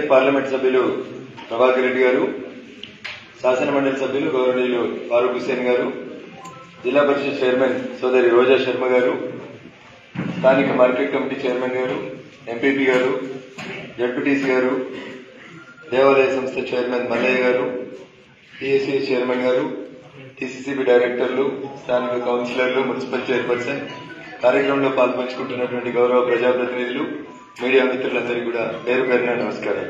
parliament సభ్యులు ప్రభాకర్ రెడ్డి గారు శాసన మండలి సభ్యులు గౌరవనీయులు ఫారూక్ హుస్సేన్ గారు జిల్లా పరిషత్ చైర్మన్ సోదరి రోజా శర్మ గారు స్థానిక market committee chairman garu MPP garu ZPTC garu దేవాలయ సంస్థ చైర్మన్ మల్లయ్య గారు టీఎస్సీ చైర్మన్ గారు టీసీసీబీ డైరెక్టర్లు స్థానిక కౌన్సిలర్లు మున్సిపల్ చైర్పర్సన్ కార్యక్రమంలో పాల్పంచుకుంటున్నటువంటి గౌరవ ప్రజాప్రతినిధులు మీడియా మిత్రులందరికీ కూడా పేరు పేరున నమస్కారం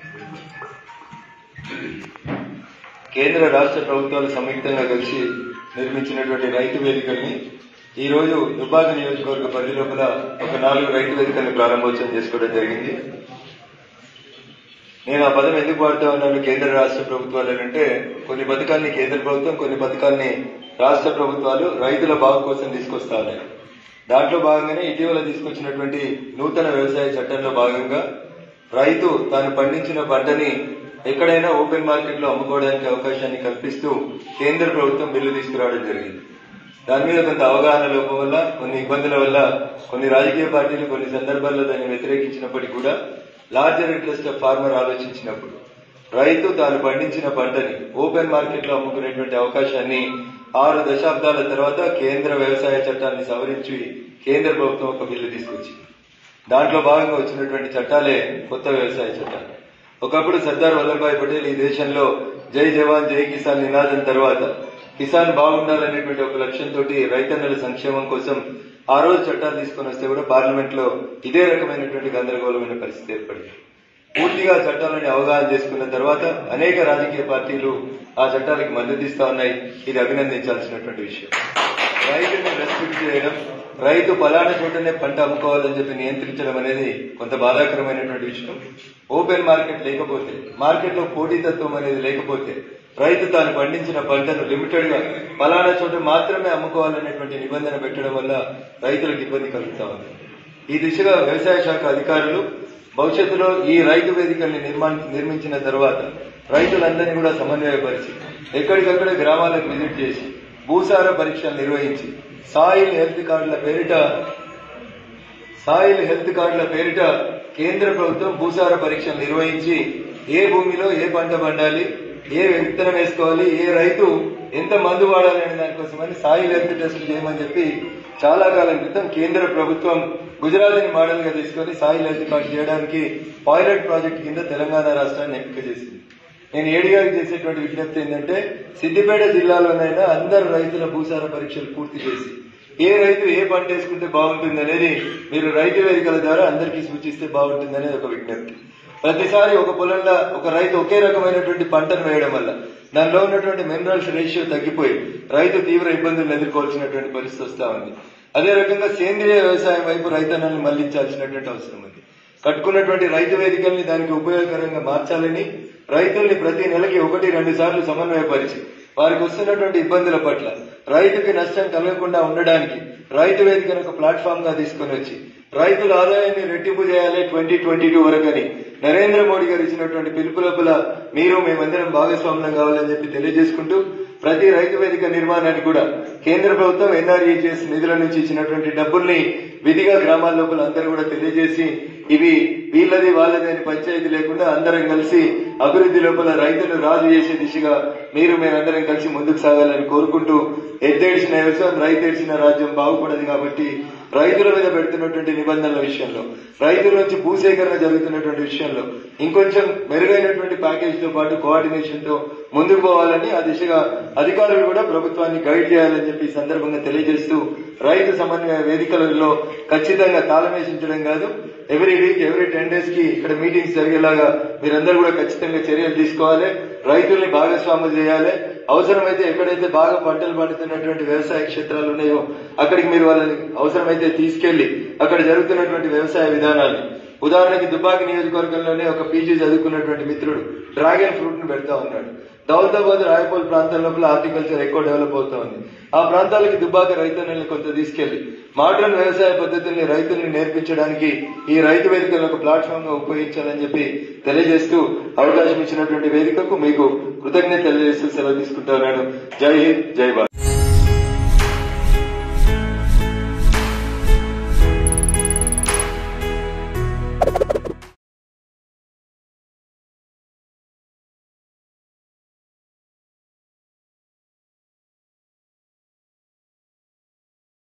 కేంద్ర రాష్ట్ర ప్రభుత్వాలు సంయుక్తంగా కలిసి నిర్మించినటువంటి రైతు వేదికల్ని ఈ రోజు దుబ్బాక నియోజకవర్గ పరిధి లోపల ఒక నాలుగు రైతు వేదికల్ని ప్రారంభోత్సవం చేసుకోవడం జరిగింది నేను ఆ పదం ఎందుకు వాడుతా ఉన్నాను కేంద్ర రాష్ట్ర ప్రభుత్వాలు అని అంటే కొన్ని పథకాల్ని కేంద్ర ప్రభుత్వం కొన్ని పథకాల్ని రాష్ట్ర ప్రభుత్వాలు రైతుల బాగు కోసం తీసుకొస్తా ఉన్నాయి దాంట్లో భాగంగానే ఇటీవల తీసుకొచ్చినటువంటి నూతన వ్యవసాయ చట్టంలో భాగంగా రైతు తాను పండించిన పంటని ఎక్కడైనా ఓపెన్ మార్కెట్ లో అమ్ముకోవడానికి అవకాశాన్ని కల్పిస్తూ కేంద్ర ప్రభుత్వం బిల్లు తీసుకురావడం జరిగింది దాని మీద కొంత అవగాహన లోపం వల్ల కొన్ని ఇబ్బందుల వల్ల కొన్ని రాజకీయ పార్టీలు కొన్ని సందర్భాల్లో దాన్ని వ్యతిరేకించినప్పటికీ కూడా లార్జర్ ఇంట్రెస్ట్ ఆఫ్ ఫార్మర్ ఆలోచించినప్పుడు రైతు తాను పండించిన పంటని ఓపెన్ మార్కెట్ లో అమ్ముకునేటువంటి అవకాశాన్ని ఆరు దశాబ్దాల తర్వాత కేంద్ర వ్యవసాయ చట్టాన్ని సవరించి కేంద్ర ప్రభుత్వం ఒక బిల్లు తీసుకొచ్చింది దాంట్లో భాగంగా వచ్చినటువంటి చట్టాలే కొత్త వ్యవసాయ చట్టాలు ఒకప్పుడు సర్దార్ వల్లభాయ్ పటేల్ ఈ దేశంలో జై జవాన్ జై కిసాన్ నినాదం తర్వాత కిసాన్ బాగుండాలనేటువంటి ఒక లక్ష్యంతో రైతన్నల సంక్షేమం కోసం ఆ రోజు చట్టాలు తీసుకొని వస్తే కూడా పార్లమెంట్ లో ఇదే రకమైనటువంటి గందరగోళమైన పరిస్థితి ఏర్పడింది పూర్తిగా చట్టాలని అవగాహన చేసుకున్న తర్వాత అనేక రాజకీయ పార్టీలు ఆ చట్టాలకు మద్దతు ఇస్తా ఉన్నాయి ఇది అభినందించాల్సినటువంటి విషయం రైతుని రెస్పెక్ట్ చేయడం రైతు ఫలానా చోటనే పంట అమ్ముకోవాలని చెప్పి నియంత్రించడం అనేది కొంత బాధాకరమైనటువంటి విషయం ఓపెన్ మార్కెట్ లేకపోతే మార్కెట్ లో పోటీతత్వం అనేది లేకపోతే రైతు తాను పండించిన పంటను లిమిటెడ్ గా ఫలానా చోట మాత్రమే అమ్ముకోవాలనేటువంటి నిబంధన పెట్టడం వల్ల రైతులకు ఇబ్బంది కలుగుతా ఉంది ఈ దిశగా వ్యవసాయ శాఖ అధికారులు భవిష్యత్తులో ఈ రైతు వేదికల్ని నిర్మాణ నిర్మించిన తర్వాత రైతులందరినీ కూడా సమన్వయపరిచి ఎక్కడికక్కడ గ్రామాలకు విజిట్ చేసి భూసార పరీక్షలు నిర్వహించి సాయిల్ హెల్త్ కార్డుల పేరిట సాయిల్ హెల్త్ కార్డుల పేరిట కేంద్ర ప్రభుత్వం భూసార పరీక్షలు నిర్వహించి ఏ భూమిలో ఏ పంట పండాలి ఏ విత్తనం వేసుకోవాలి ఏ రైతు ఎంత మందు వాడాలి అనే దానికోసమని సాయిల్ హెల్త్ టెస్టులు చేయమని చెప్పి చాలా కాలం క్రితం కేంద్ర ప్రభుత్వం గుజరాత్ ని మోడల్ గా తీసుకొని సాయిల్ హెల్త్ కార్డు చేయడానికి పైలట్ ప్రాజెక్ట్ కింద తెలంగాణ రాష్ట్రాన్ని ఎంపిక చేసింది నేను ఏడి గారికి చేసేటువంటి విజ్ఞప్తి ఏంటంటే సిద్దిపేట జిల్లాలోనైనా అందరు రైతుల భూసార పరీక్షలు పూర్తి చేసి ఏ రైతు ఏ పంట వేసుకుంటే బాగుంటుంది అనేది మీరు రైతు వేదికల ద్వారా అందరికీ సూచిస్తే బాగుంటుంది అనేది ఒక విజ్ఞప్తి ప్రతిసారి ఒక పొలంలో ఒక రైతు ఒకే రకమైనటువంటి పంటను వేయడం వల్ల దానిలో ఉన్నటువంటి మినరల్స్ రేషియో తగ్గిపోయి రైతు తీవ్ర ఇబ్బందులు ఎదుర్కోవాల్సినటువంటి పరిస్థితి వస్తా ఉంది అదే రకంగా సేంద్రియ వ్యవసాయం వైపు రైతన్నల్ని మళ్లించాల్సినటువంటి అవసరం ఉంది కట్టుకున్నటువంటి రైతు వేదికల్ని దానికి ఉపయోగకరంగా మార్చాలని రైతుల్ని ప్రతి నెలకి ఒకటి రెండు సార్లు సమన్వయపరిచి వారికి వస్తున్నటువంటి ఇబ్బందుల పట్ల రైతుకి నష్టం కలగకుండా ఉండడానికి రైతు వేదికను ఒక ప్లాట్ఫామ్ గా తీసుకొని వచ్చి రైతుల ఆదాయాన్ని రెట్టింపు చేయాలి ట్వంటీ ట్వంటీ టూ వరకు అని నరేంద్ర మోడీ గారు ఇచ్చినటువంటి పిలుపు లోపల మీరు మేమందరం భాగస్వామ్యం కావాలని చెప్పి తెలియజేసుకుంటూ ప్రతి రైతు వేదిక నిర్మాణానికి కూడా కేంద్ర ప్రభుత్వం ఎన్ఆర్ఈజీఎస్ నిధుల నుంచి ఇచ్చినటువంటి డబ్బుల్ని విధిగా గ్రామాల లోపల అందరూ కూడా తెలియజేసి ఇవి వీళ్ళది వాళ్ళది అని పంచాయతీ లేకుండా అందరం కలిసి అభివృద్ధి లోపల రైతులు రాజు చేసే దిశగా మీరు మేమందరం కలిసి ముందుకు సాగాలని కోరుకుంటూ ఎద్దేడ్చిన వ్యవసాయం రైతు ఏడ్చిన రాజ్యం బాగుపడదు కాబట్టి రైతుల మీద పెడుతున్నటువంటి నిబంధనల విషయంలో రైతుల నుంచి భూసేకరణ జరుగుతున్నటువంటి విషయంలో ఇంకొంచెం మెరుగైనటువంటి ప్యాకేజ్ తో పాటు కోఆర్డినేషన్ తో ముందుకు పోవాలని ఆ దిశగా అధికారులు కూడా ప్రభుత్వాన్ని గైడ్ చేయాలని చెప్పి ఈ సందర్భంగా తెలియజేస్తూ రైతు సమన్వయ వేదికలలో ఖచ్చితంగా తాళమేసించడం కాదు every week every ten days కి ఇక్కడ మీటింగ్స్ జరిగేలాగా మీరందరూ కూడా ఖచ్చితంగా చర్యలు తీసుకోవాలి రైతుల్ని భాగస్వాములు చేయాలి అవసరమైతే ఎక్కడైతే బాగా పంటలు పండుతున్నటువంటి వ్యవసాయ క్షేత్రాలు ఉన్నాయో అక్కడికి మీరు వాళ్ళని అవసరమైతే తీసుకెళ్లి అక్కడ జరుగుతున్నటువంటి వ్యవసాయ విధానాలు ఉదాహరణకి దుబ్బాక నియోజకవర్గంలోనే ఒక పీజీ చదువుకున్నటువంటి మిత్రుడు డ్రాగన్ ఫ్రూట్ ను పెడతా ఉన్నాడు దౌలతాబాద్ రాయపూల్ ప్రాంతం లోపల హార్టికల్చర్ ఎక్కువ డెవలప్ అవుతా ఉంది ఆ ప్రాంతాలకి దుబ్బాక రైతన్నల్ని కొంత తీసుకెళ్లి మోడర్న్ వ్యవసాయ పద్ధతుల్ని రైతుల్ని నేర్పించడానికి ఈ రైతు వేదికలను ఒక ప్లాట్ఫామ్ గా ఉపయోగించాలని చెప్పి తెలియజేస్తూ అవకాశం ఇచ్చినటువంటి వేదికకు మీకు కృతజ్ఞత తెలియజేస్తూ సెలవు తీసుకుంటున్నాను జై హింద్ జై భారత్